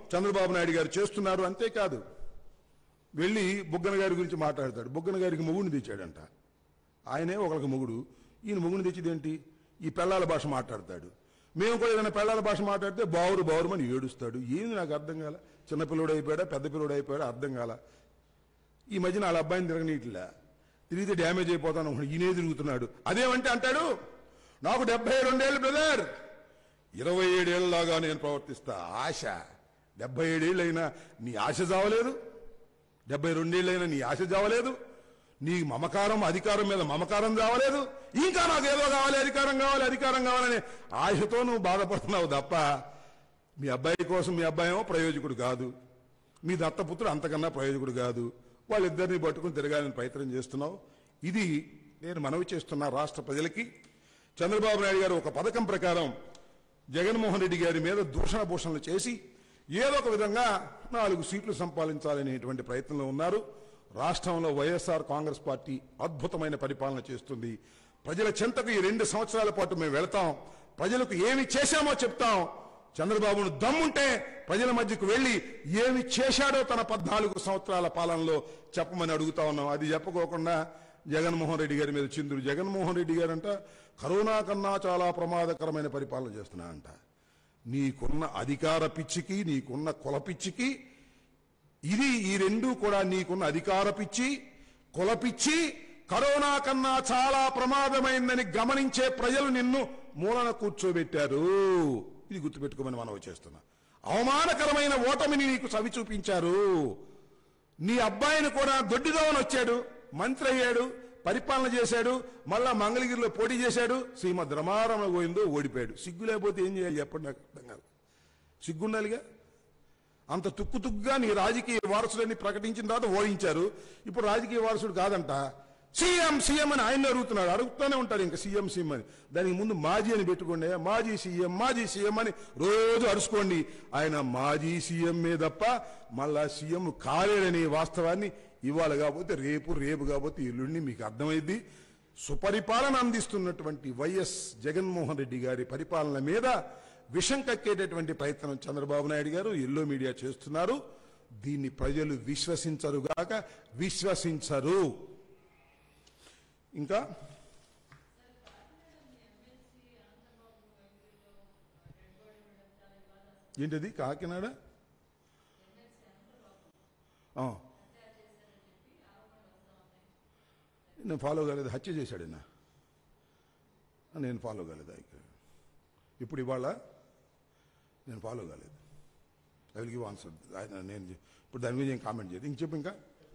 చంద్రబాబు నాయుడు గారు చేస్తున్నారు అంతేకాదు వెళ్ళి బుగ్గన గారి గురించి మాట్లాడతాడు బుగ్గన గారికి మొగుడిని తెచ్చాడంట ఆయనే ఒకరికి మొగుడు ఈయన మొగుడిని తెచ్చిదేంటి ఈ పెళ్ళాల భాష మాట్లాడతాడు మేము కూడా ఏదైనా పెళ్ళాల భాష మాట్లాడితే బావురు బావురుమని ఏడుస్తాడు ఏంది నాకు అర్థం కాల చిన్న పిల్లడు అయిపోయాడా పెద్ద పిల్లడు అయిపోయాడా అర్థం కాల ఈ మధ్యన వాళ్ళ అబ్బాయిని తిరగనీట్లా తిరిగితే డ్యామేజ్ అయిపోతాను అనుకున్నాడు. ఈయనే తిరుగుతున్నాడు అదేమంటే అంటాడు నాకు డెబ్బై రెండేళ్ళు బ్రదర్ ఇరవై ఏడేళ్ళలాగా నేను ప్రవర్తిస్తా ఆశ డెబ్బై ఏడేళ్ళైనా నీ ఆశ చావలేదు డెబ్బై రెండేళ్ళైనా నీ ఆశ చావలేదు నీ మమకారం అధికారం మీద మమకారం చావలేదు ఇంకా నాకు ఏదో కావాలి అధికారం కావాలి అధికారం కావాలని ఆశతో నువ్వు బాధపడుతున్నావు తప్ప మీ అబ్బాయి కోసం మీ అబ్బాయి ఏమో ప్రయోజకుడు కాదు మీ దత్తపుత్రుడు అంతకన్నా ప్రయోజకుడు కాదు వాళ్ళిద్దరిని పట్టుకుని తిరగాలని ప్రయత్నం చేస్తున్నావు ఇది నేను మనవి చేస్తున్నా రాష్ట్ర ప్రజలకి చంద్రబాబు నాయుడు గారు ఒక పథకం ప్రకారం జగన్మోహన్ రెడ్డి గారి మీద దూషణ భూషణలు చేసి ఏదో ఒక విధంగా నాలుగు సీట్లు సంపాదించాలనేటువంటి ప్రయత్నంలో ఉన్నారు రాష్ట్రంలో వైఎస్ఆర్ కాంగ్రెస్ పార్టీ అద్భుతమైన పరిపాలన చేస్తుంది ప్రజల చెంతకు ఈ రెండు సంవత్సరాల పాటు మేము వెళతాం ప్రజలకు ఏమి చేశామో చెప్తాం చంద్రబాబును దమ్ముంటే ప్రజల మధ్యకు వెళ్లి ఏమి చేశాడో తన పద్నాలుగు సంవత్సరాల పాలనలో చెప్పమని అడుగుతా ఉన్నాం అది చెప్పకోకుండా జగన్మోహన్ రెడ్డి గారి మీద చిందుడు జగన్మోహన్ రెడ్డి గారంట కరోనా కన్నా చాలా ప్రమాదకరమైన పరిపాలన చేస్తున్నా అంట నీకున్న అధికార పిచ్చికి నీకున్న కుల పిచ్చికి ఇది ఈ రెండు కూడా నీకున్న అధికార పిచ్చి కుల పిచ్చి కరోనా కన్నా చాలా ప్రమాదమైందని గమనించే ప్రజలు నిన్ను మూలన కూర్చోబెట్టారు ఇది గుర్తుపెట్టుకోమని మనవి చేస్తున్నా అవమానకరమైన ఓటమిని నీకు చవి చూపించారు నీ అబ్బాయిని కూడా దొడ్డిదోవని వచ్చాడు మంత్రి అయ్యాడు పరిపాలన చేశాడు మళ్ళా మంగళగిరిలో పోటీ చేశాడు శ్రీమద్ రమారమ గోవిందో ఓడిపోయాడు సిగ్గు లేకపోతే ఏం చేయాలి చెప్పండి నాకు అర్థం కాదు సిగ్గుండాలిగా అంత తుక్కు తుక్కుగా నీ రాజకీయ వారసుడని ప్రకటించిన తర్వాత ఓడించారు ఇప్పుడు రాజకీయ వారసుడు కాదంట సీఎం సీఎం అని ఆయన అడుగుతున్నాడు అడుగుతూనే ఉంటాడు ఇంకా సీఎం సీఎం అని దానికి ముందు మాజీ అని పెట్టుకోండి మాజీ సీఎం మాజీ సీఎం అని రోజు అరుచుకోండి ఆయన మాజీ సీఎంఏ తప్ప మళ్ళా సీఎం కాలేడనే వాస్తవాన్ని ఇవాళ కాకపోతే రేపు రేపు కాకపోతే ఎల్లుండి మీకు అర్థమైంది సుపరిపాలన అందిస్తున్నటువంటి వైఎస్ జగన్మోహన్ రెడ్డి గారి పరిపాలన మీద విషం కక్కేటటువంటి ప్రయత్నం చంద్రబాబు నాయుడు గారు ఎల్లో మీడియా చేస్తున్నారు దీన్ని ప్రజలు విశ్వసించరుగాక విశ్వసించరు ఇంకా ఏంటది కాకినాడ ఆ. నేను ఫాలో కాలేదు హత్య చేశాడన్న నేను ఫాలో కాలేదు ఇక. ఇప్పుడు ఇవాళ నేను ఫాలో కాలేదు ఐ విల్ గివ్ ఆన్సర్ నేను ఇప్పుడు దాని గురించి ఏం కామెంట్ చేయదు ఇంక చెప్పు ఇంకా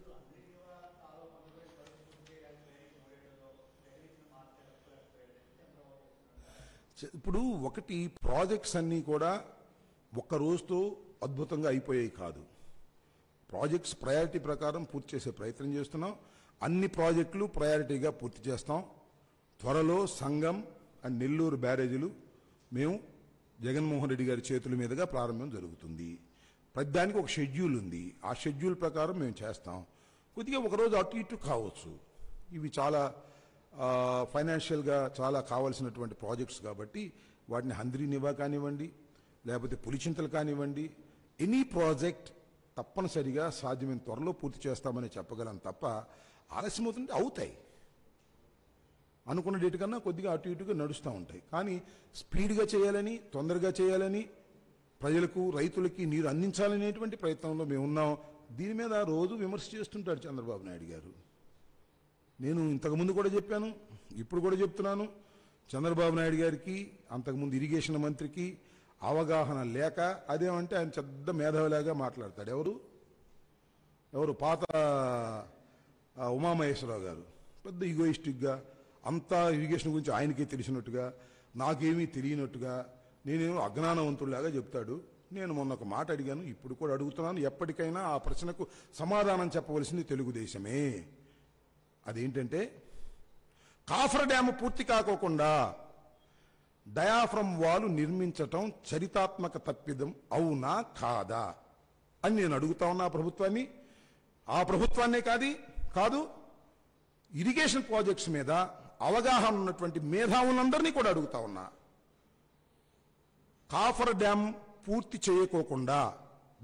చ- ఇప్పుడు ఒకటి ప్రాజెక్ట్స్ అన్నీ కూడా ఒక్క రోజుతో అద్భుతంగా అయిపోయాయి కాదు ప్రాజెక్ట్స్ ప్రయారిటీ ప్రకారం పూర్తి చేసే ప్రయత్నం చేస్తున్నాం అన్ని ప్రాజెక్టులు ప్రయారిటీగా పూర్తి చేస్తాం త్వరలో సంగం అండ్ నెల్లూరు బ్యారేజీలు మేము జగన్మోహన్ రెడ్డి గారి చేతుల మీదుగా ప్రారంభం జరుగుతుంది ప్రతిదానికి ఒక షెడ్యూల్ ఉంది ఆ షెడ్యూల్ ప్రకారం మేము చేస్తాం కొద్దిగా ఒకరోజు అటు ఇటు కావచ్చు ఇవి చాలా ఆ, ఫైనాన్షియల్గా చాలా కావాల్సినటువంటి ప్రాజెక్ట్స్ కాబట్టి వాటిని హంద్రీ నివా కానివ్వండి లేకపోతే పులిచింతలు కానివ్వండి ఎనీ ప్రాజెక్ట్ తప్పనిసరిగా సాధ్యమైన త్వరలో పూర్తి చేస్తామని చెప్పగలం తప్ప ఆలస్యం అవుతుంటే అవుతాయి అనుకున్న డేట్ కన్నా కొద్దిగా అటు ఇటుగా నడుస్తూ ఉంటాయి కానీ స్పీడ్గా చేయాలని తొందరగా చేయాలని ప్రజలకు రైతులకి నీరు అందించాలనేటువంటి ప్రయత్నంలో మేము ఉన్నాం దీని మీద రోజు విమర్శ చేస్తుంటాడు చంద్రబాబు నాయుడు గారు నేను ఇంతకుముందు కూడా చెప్పాను ఇప్పుడు కూడా చెప్తున్నాను చంద్రబాబు నాయుడు గారికి అంతకుముందు ఇరిగేషన్ మంత్రికి అవగాహన లేక అదేమంటే ఆయన పెద్ద మేధావిలాగా మాట్లాడతాడు ఎవరు ఎవరు పాత ఆ, ఉమామహేశ్వరరావు గారు పెద్ద ఈగోయిస్టిక్గా అంతా ఇరిగేషన్ గురించి ఆయనకే తెలిసినట్టుగా నాకేమీ తెలియనట్టుగా నేనేమో అజ్ఞానవంతుడిలాగా చెప్తాడు నేను మొన్న ఒక మాట అడిగాను ఇప్పుడు కూడా అడుగుతున్నాను ఎప్పటికైనా ఆ ప్రశ్నకు సమాధానం చెప్పవలసింది తెలుగుదేశమే అదేంటంటే కాఫర్ డ్యాము పూర్తి కాకోకుండా డయాఫ్రమ్ వాలు నిర్మించటం చరితాత్మక తప్పిదం అవునా కాదా అని నేను అడుగుతా ఉన్నా ఆ ప్రభుత్వాన్ని ఆ ప్రభుత్వాన్నే కాదు కాదు ఇరిగేషన్ ప్రాజెక్ట్స్ మీద అవగాహన ఉన్నటువంటి మేధావులందరినీ కూడా అడుగుతా ఉన్నా కాఫర్ డ్యామ్ పూర్తి చేయకోకుండా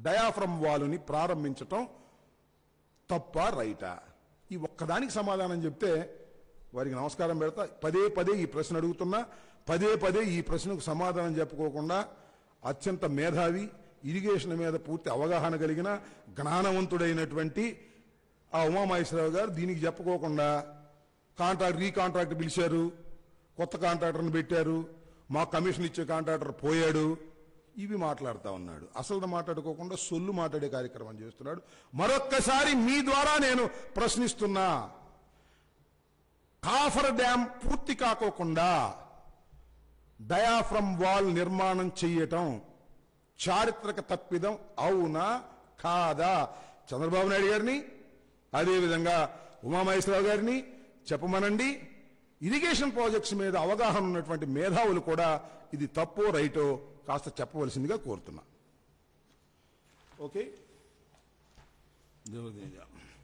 డయాఫ్రమ్ వాలుని ప్రారంభించటం తప్ప రైటా ఈ ఒక్కదానికి సమాధానం చెప్తే వారికి నమస్కారం పెడతా పదే పదే ఈ ప్రశ్న అడుగుతున్నా పదే పదే ఈ ప్రశ్నకు సమాధానం చెప్పుకోకుండా అత్యంత మేధావి ఇరిగేషన్ మీద పూర్తి అవగాహన కలిగిన జ్ఞానవంతుడైనటువంటి ఆ ఉమామహేశ్వరరావు గారు దీనికి చెప్పుకోకుండా కాంట్రాక్ట్ రీకాంట్రాక్ట్ పిలిచారు కొత్త కాంట్రాక్టర్ని పెట్టారు మా కమిషన్ ఇచ్చే కాంట్రాక్టర్ పోయాడు ఇవి మాట్లాడుతా ఉన్నాడు అసలు మాట్లాడుకోకుండా సొల్లు మాట్లాడే కార్యక్రమం చేస్తున్నాడు మరొక్కసారి మీ ద్వారా నేను ప్రశ్నిస్తున్నా కాఫర్ డ్యాం పూర్తి కాకోకుండా డయాఫ్రమ్ వాల్ నిర్మాణం చెయ్యటం చారిత్రక తప్పిదం అవునా కాదా చంద్రబాబు నాయుడు గారిని అదేవిధంగా ఉమామహేశ్వరరావు గారిని చెప్పమనండి ఇరిగేషన్ ప్రాజెక్ట్స్ మీద అవగాహన ఉన్నటువంటి మేధావులు కూడా ఇది తప్పో రైటో కాస్త చెప్పవలసిందిగా కోరుతున్నా ఓకే దేవుడి